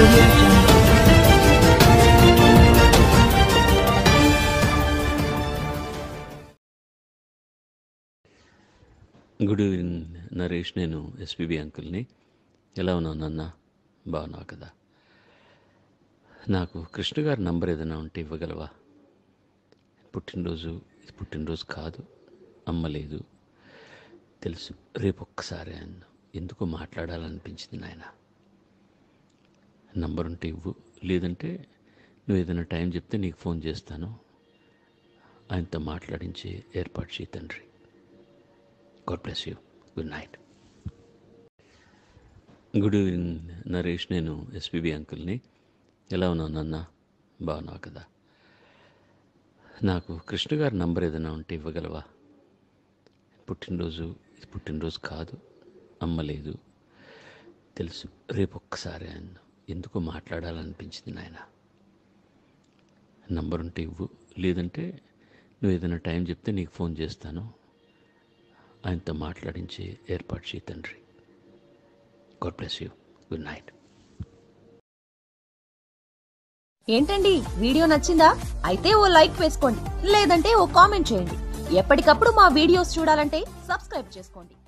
audio jungle. Good evening Naresh నేను ఎస్పీబీ అంకుల్ని ఎలా ఉన్నావు నాన్న బాగున్నావు కదా నాకు కృష్ణ గారి నంబర్ ఏదైనా ఉంటే ఇవ్వగలవా పుట్టినరోజు ఇది పుట్టినరోజు కాదు అమ్మ లేదు తెలుసు రేపు ఒక్కసారి ఆయన ఎందుకో మాట్లాడాలనిపించింది నాయన నంబర్ ఉంటే ఇవ్వు లేదంటే నువ్వు ఏదైనా టైం చెప్తే నీకు ఫోన్ చేస్తాను ఆయనతో మాట్లాడించి ఏర్పాటు చేయి తండ్రి God bless you good night good evening Naresh నేను ఎస్పీబీ అంకుల్ని ఎలా ఉన్నావు నాన్న బాగున్నావు కదా నాకు కృష్ణ గారి నంబర్ ఏదైనా ఉంటే ఇవ్వగలవా పుట్టినరోజు ఇది పుట్టినరోజు కాదు అమ్మ లేదు తెలుసు రేపు ఒక్కసారి ఆయన ఎందుకో మాట్లాడాలనిపించింది నాయన నంబర్ ఉంటే ఇవ్వు లేదంటే నువ్వు ఏదైనా టైం చెప్తే నీకు ఫోన్ చేస్తాను ఆయనతో మాట్లాడించి ఏర్పాటు చేయి తండ్రి God bless you good night ఏంటండి వీడియో నచ్చిందా అయితే ఓ లైక్ వేసుకోండి లేదంటే ఓ కామెంట్ చేయండి ఎప్పటికప్పుడు మా వీడియోస్ చూడాలంటే సబ్స్క్రైబ్ చేసుకోండి